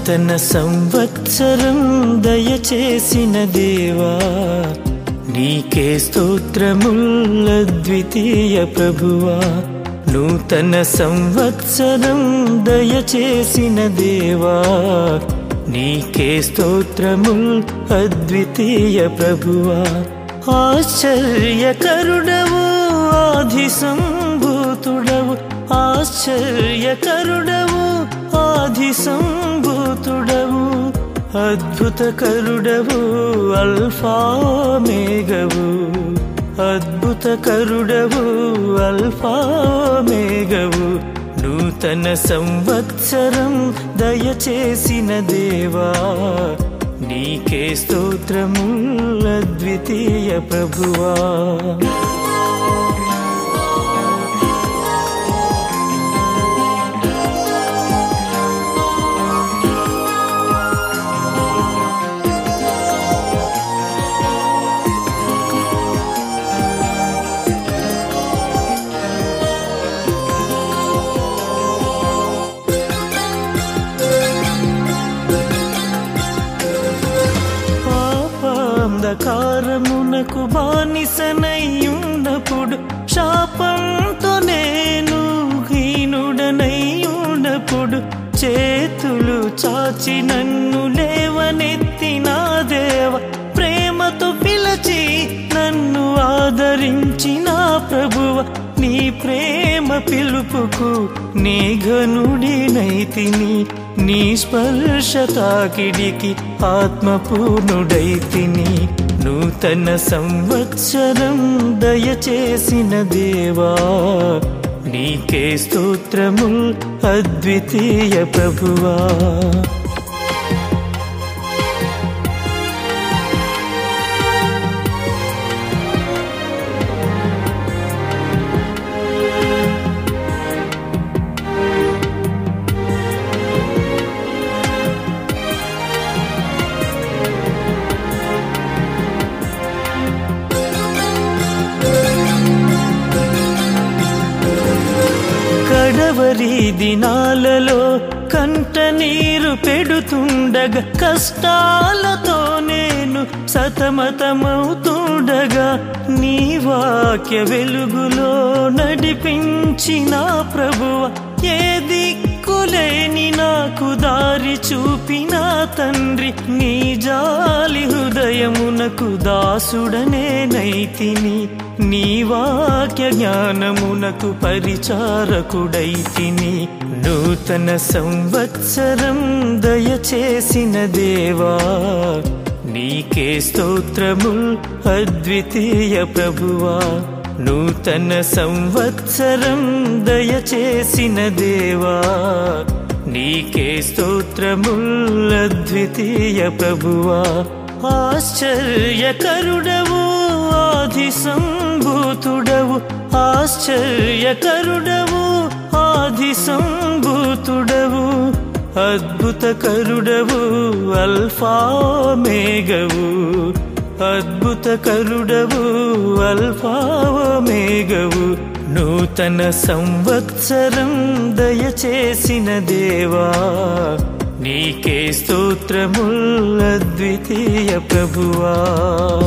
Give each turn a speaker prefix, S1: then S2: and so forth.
S1: నూతన సంవత్సరం దయచేసిన దేవా నీకే స్తోత్రముల్ల ద్వితీయ ప్రభువా నూతన సంవత్సరం దయచేసిన దేవా నీకే స్తోత్రముల్ అద్వితీయ ప్రభువా ఆశ్చర్యకరుడవు ఆధి సంభూతుడవు ఆశ్చర్యకరుడవు ఆధి సంభూతుడవు అద్భుతకరుడవు అల్ఫా మేఘవు అద్భుతకరుడవు అల్ఫా మేఘవు నూతన సంవత్సరం దయచేసిన దేవా నీకే స్తోత్రముల ద్వితీయ ప్రభువా పాపాంధకారమునకు బానిసనయ్యున్నప్పుడు శాపంతో నేను హీనుడనయ్యున్నప్పుడు చేతులు చాచి నన్ను లేవనెత్తిన దేవ ప్రేమతో పిలచి నన్ను ఆదరించిన ప్రభువ నీ ప్రేమ పిలుపుకు నీ ఘనుడినైతిని నీ స్పర్శ తాకిడికి ఆత్మపూర్ణుడైతిని నూతన సంవత్సరం దయచేసిన దేవా నీకే స్తోత్రముల్ అద్వితీయ ప్రభువా కడవరి దినాలలో కంట నీరు పెడుతుండగా కష్టాలతో నేను సతమతమవుతుండగా నీ వాక్య వెలుగులో నడిపించిన ప్రభువ ఏ దిక్కులేని నాకు దారి చూపిన తండ్రి నీ జాలి హృదయమునకు దాసుడనే నైతిని నీ వాక్య జ్ఞానమునకు పరిచారకుడైతిని నూతన సంవత్సరం దయచేసిన దేవా నీకే స్తోత్రముల్ అద్వితీయ ప్రభువా నూతన సంవత్సరం దయచేసిన దేవా నీకే స్తోత్రముల్ అద్వితీయ ప్రభువా ఆశ్చర్యకరుడవు ఆది సంభూతుడవు ఆశ్చర్యకరుడవు ఆది సంభూతుడవు అద్భుతకరుడవు అల్ఫా మేఘవు అద్భుతకరుడవు అల్ఫా మేఘవు నూతన సంవత్సరం దయచేసిన దేవా నీకే స్తోత్రముల్ అద్వితీయ ప్రభువా